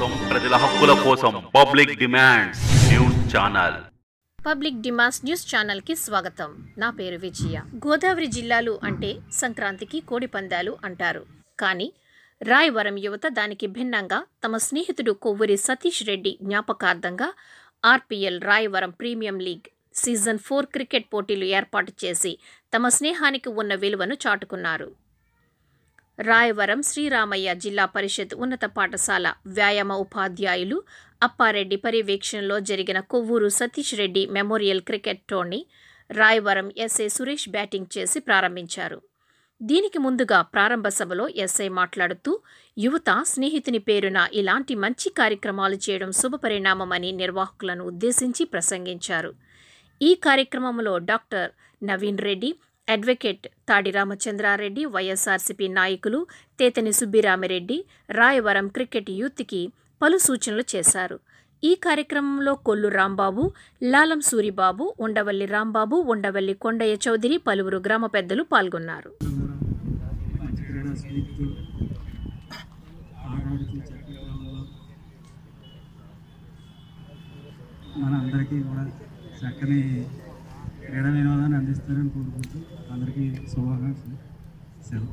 కోసం ప్రజల హక్కుల కోసం public demands news channel public demands news ఛానల్కి స్వాగతం నా పేరు విజయ గోదావరి జిల్లాలు అంటే సంక్రాంతికి కోడి పందాలు అంటారు కానీ రాయవరం యువత దానికి భిన్నంగా తమ స్నేహితుడు కొవ్వూరి సతీష్ రెడ్డి జ్ఞాపకార్థంగా RPL Rayavaram premium league season four cricket పోటీలు ఏర్పాటు చేసి తమ స్నేహానికి ఉన్న విలువను చాటుకున్నారు రాయవరం శ్రీరామయ్య జిల్లా పరిషత్ ఉన్నత పాఠశాల వ్యాయామ ఉపాధ్యాయులు అప్పారెడ్డి పర్యవేక్షణలో జరిగిన Kovvuru Satish Reddy memorial cricket tourney Rayavaram SA Suresh batting చేసి ప్రారంభించారు దీనికి ముందుగా ప్రారంభ సభలో ఎస్ఐ మాట్లాడుతూ యువత స్నేహితుని పేరున ఇలాంటి మంచి కార్యక్రమాలు చేయడం శుభపరిణామమని నిర్వాహకులను ఉద్దేశించి ప్రసంగించారు ఈ కార్యక్రమంలో డాక్టర్ నవీన్ రెడ్డి అడ్వకేట్ తాడి రామచంద్రారెడ్డి వైఎస్ఆర్సీపీ నాయకులు తేతని సుబ్బిరామిరెడ్డి రాయవరం క్రికెట్ యూత్కి పలు సూచనలు చేశారు ఈ కార్యక్రమంలో కొల్లు రాంబాబు లాలం సూరిబాబు ఉండవల్లి రాంబాబు ఉండవల్లి కొండయ్య చౌదరి పలువురు గ్రామ పెద్దలు పాల్గొన్నారు మంచి క్రీడా స్ఫూర్తి ఆడాడుతూ చక్కగా మన అందరికీ కూడా చక్కని క్రీడా వినోదాన్ని అందిస్తారని కోరుకుంటూ అందరికీ శుభాకాంక్షలు సెలవు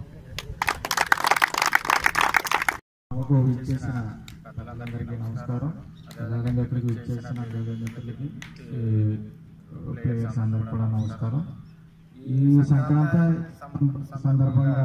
సభకు విచ్చేసిన పెద్దలందరికీ నమస్కారం అదేవిధంగా ఇక్కడికి విచ్చేసిన మిత్రులకి ఈ ప్లేయర్స్ అందరికీ కూడా నమస్కారం ఈ సంక్రాంతి సం- సందర్భంగా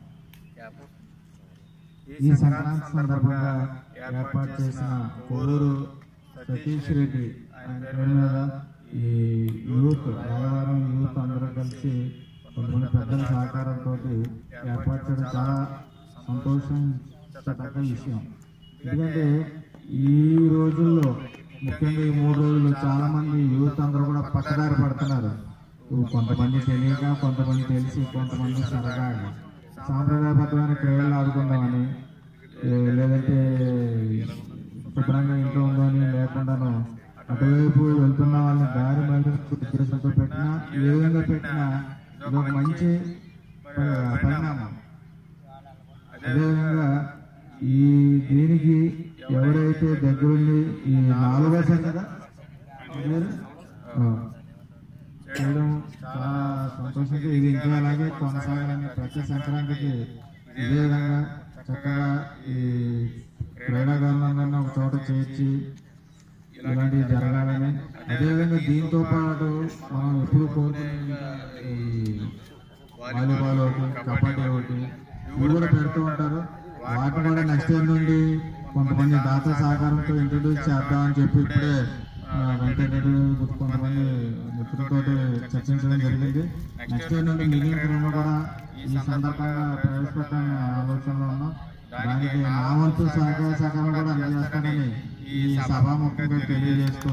ఈ సంక్రాంతి సందర్భంగా ఏర్పాటు చేసిన కోడూరు సతీష్ రెడ్డి ఆయన పేరు మీద ఈ యూత్ రాయవరం యూత్ అందరూ కలిసి కొంతమంది పెద్దల సహకారంతో ఏర్పాటు చేయడం చాలా సంతోషించదగ్గ విషయం ఎందుకంటే ఈ రోజుల్లో ముఖ్యంగా ఈ మూడు రోజులు చాలా మంది యూత్ అందరూ కూడా పక్కదారి పడుతున్నారు కొంతమంది తెలియక కొంతమంది తెలిసి కొంతమంది సరదాగా సాంప్రదాయబద్ధమైన క్రీడలు ఆడుకుందామని ఏ, లేదంటే శుభ్రంగా ఇంట్లో ఉందని లేకుండాను అటువైపు వెళ్తున్న వాళ్ళని దారి మళ్ళీ ఉద్దేశంతో పెట్టినా ఏ విధంగా పెట్టినా ఇది ఒక మంచి ప- పరిణామం అదేవిధంగా ఈ దీనికి ఎవరైతే దగ్గరుండి ఈ నాలుగో సార్ కదా మీరు? ఆ. చేయడం చాలా సంతోషంగా ఇది ఇంకా అలాగే కొనసాగాలని ప్రతి సంక్రాంతికి ఇదే విధంగా చక్కగా ఈ క్రీడాకారులందరినీ ఒక చోట చేర్చి ఇలాంటివి జరగాలని అదేవిధంగా దీంతో పాటు మనం ఎప్పుడు కోరుకునే ఈ వాలీబాల్ ఒకటి కబడ్డీ ఒకటి ఇవి కూడా పెడుతూ ఉంటారు వాటిని కూడా నెక్స్ట్ ఇయర్ నుండి కొంతమంది దాత సహకారంతో ఇంట్రడ్యూస్ చేద్దామని చెప్పి ఇప్పుడే ఆ, వెంకటరెడ్డి కొంతమంది మిత్రులతో చర్చించడం జరిగింది నెక్స్ట్ ఇయర్ నుండి మిగిలిన క్రమం కూడా ఈ సందర్భంగా ప్రవేశపెట్టాలని ఆలోచనలో ఉన్నాం దానికి నా వంతు సహకార సహకారం కూడా అందజేస్తానని ఈ సభాముఖంగా తెలియజేస్తూ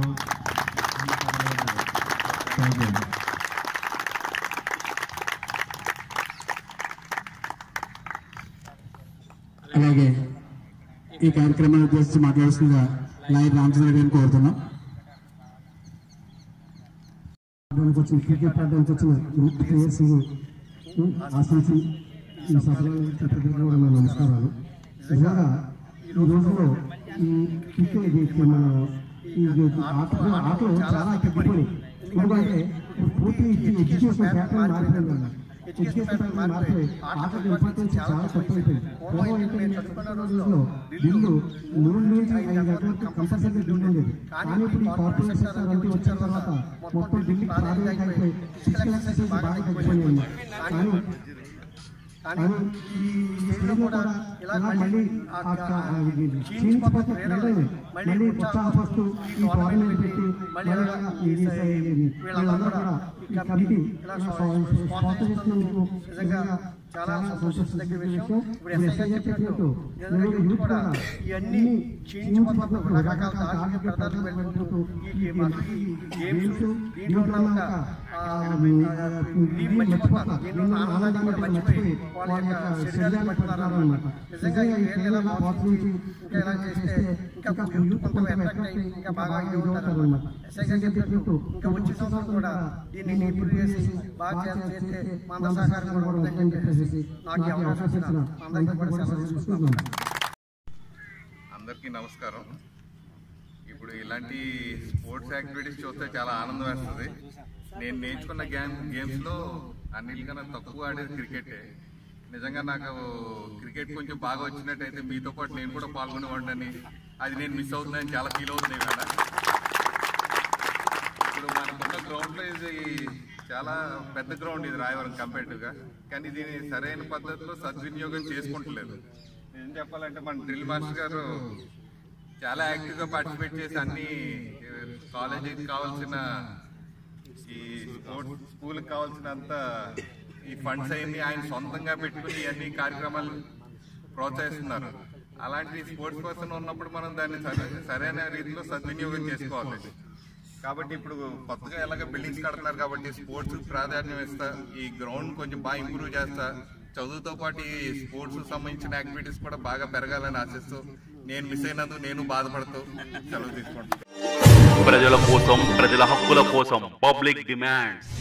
థ్యాంక్ యూ అలాగే ఈ కార్యక్రమాన్ని ఉద్దేశించి మాట్లాడుతుందిగా లాయర్ రామచంద్ర గారిని కోరుతున్నాం ఆడడానికి వచ్చిన క్రికెట్ ఆడడానికి వచ్చిన గ్రూప్ ప్లేయర్స్ ఆశించి ఈ సభలో ప్రతినిధులు కూడా నా నమస్కారాలు నిజంగా ఈ రోజుల్లో ఈ క్రికెట్ ఇది మన ఈ ఆటలు ఆటలు చాలా తగ్గిపోయి ఎందుకంటే ఇప్పుడు పూర్తి ఎడ్యుకేషన్ ప్యాటర్న్ మారిపోయింది ఎడ్యుకేషన్ ప్యాటర్న్ మారిపోయి ఆటలకు ఇంపార్టెన్స్ చాలా తక్కువైపోయింది పూర్వం అయితే నేను చదువుకున్న రోజుల్లో బిల్లు మూడు నుంచి ఐదు గంటల వరకు కంపల్సరీ బిల్లు ఉండేది కానీ ఇప్పుడు ఈ కార్పొరేట్ సెక్టర్ అంటూ వచ్చిన తర్వాత మొత్తం బిల్లు ప్రాధాన్యత అయిపోయి ఫిజికల్ ఎక్సర్సైజ్ బాగా తగ్గిపోయింది కానీ కానీ ఈ స్టేజ్లో కూడా ఇలా మళ్ళీ ఆ క- ఆ ఇది క్షీణించిపోతే క్రీడని మళ్ళీ ఉత్సాహపరుస్తూ ఈ టోర్నమెంట్ పెట్టి మళ్ళీ ఇది ఇది వీళ్ళందరూ కూడా ఈ కమిటీ ఇలా స్పాన్సర్ చేసినందుకు నిజంగా చాలా సంతోషించదగ్గ విషయం ఇప్పుడు ఎస్ఐ గారు చెప్పినట్టు నేను యూత్ కూడా ఇవన్నీ క్షీణించిపోతున్న రకరకాల తాగిక పెడతారు వెళ్ళిపోతూ ఈ గేమ్స్ దీంట్లో ఉన్న ఇది మర్చిపోతారు దీనిలో ఆనందాన్ని కూడా మర్చిపోయి వాళ్ళ యొక్క శరీరాన్ని పడుతున్నారు అనమాట నిజంగా ఈ క్రీడల ప్రోత్సహించి ఇంకా ఇలా చేస్తే ఇంకా యూత్ కొంత అట్రాక్ట్ ఇంకా బాగా ఇది అవుతారు అనమాట ఎస్ఐ గారు చెప్పినట్టు ఇంకా వచ్చే సంవత్సరం కూడా దీన్ని ఇంప్రూవ్ చేసి బాగా చేస్తే మా అందరి సహకారం కూడా ఉంటుందని చెప్పేసి నాకు ఈ అవకాశం ఇచ్చిన అందరికీ కూడా సెలవు తీసుకుంటున్నాను అందరికీ నమస్కారం ఇప్పుడు ఇలాంటి స్పోర్ట్స్ యాక్టివిటీస్ చూస్తే చాలా ఆనందం వేస్తుంది నేను నేర్చుకున్న గేమ్ గేమ్స్లో అన్నిటికన్నా తక్కువ ఆడేది క్రికెటే నిజంగా నాకు క్రికెట్ కొంచెం బాగా వచ్చినట్టయితే మీతో పాటు నేను కూడా పాల్గొనేవాడిని అది నేను మిస్ అవుతుందని చాలా ఫీల్ అవుతుంది ఇవాళ ఇప్పుడు మనకున్న గ్రౌండ్ లో ఇది చాలా పెద్ద గ్రౌండ్ ఇది రాయవరం కంపేటివ్ గా కానీ దీన్ని సరైన పద్ధతిలో సద్వినియోగం చేసుకుంటలేదు ఏం చెప్పాలంటే మన డ్రిల్ మాస్టర్ గారు చాలా యాక్టివ్ గా పార్టిసిపేట్ చేసి అన్ని కాలేజీకి కావాల్సిన ఈ స్పోర్ట్స్ స్కూల్కి కావాల్సినంత ఈ ఫండ్స్ అన్ని ఆయన సొంతంగా పెట్టుకుని అన్ని కార్యక్రమాలు ప్రోత్సహిస్తున్నారు అలాంటి స్పోర్ట్స్ పర్సన్ ఉన్నప్పుడు మనం దాన్ని సరి- సరైన రీతిలో సద్వినియోగం చేసుకోవాలి కాబట్టి ఇప్పుడు కొత్తగా ఎలాగ బిల్డింగ్స్ కడుతున్నారు కాబట్టి స్పోర్ట్స్ ప్రాధాన్యం ఇస్తా ఈ గ్రౌండ్ కొంచెం బాగా ఇంప్రూవ్ చేస్తా చదువుతో పాటు ఈ స్పోర్ట్స్ సంబంధించిన యాక్టివిటీస్ కూడా బాగా పెరగాలని ఆశిస్తూ నేను మిస్ అయినందుకు నేను బాధపడుతూ సెలవు తీసుకుంటాను ప్రజల కోసం ప్రజల హక్కుల కోసం పబ్లిక్ డిమాండ్స్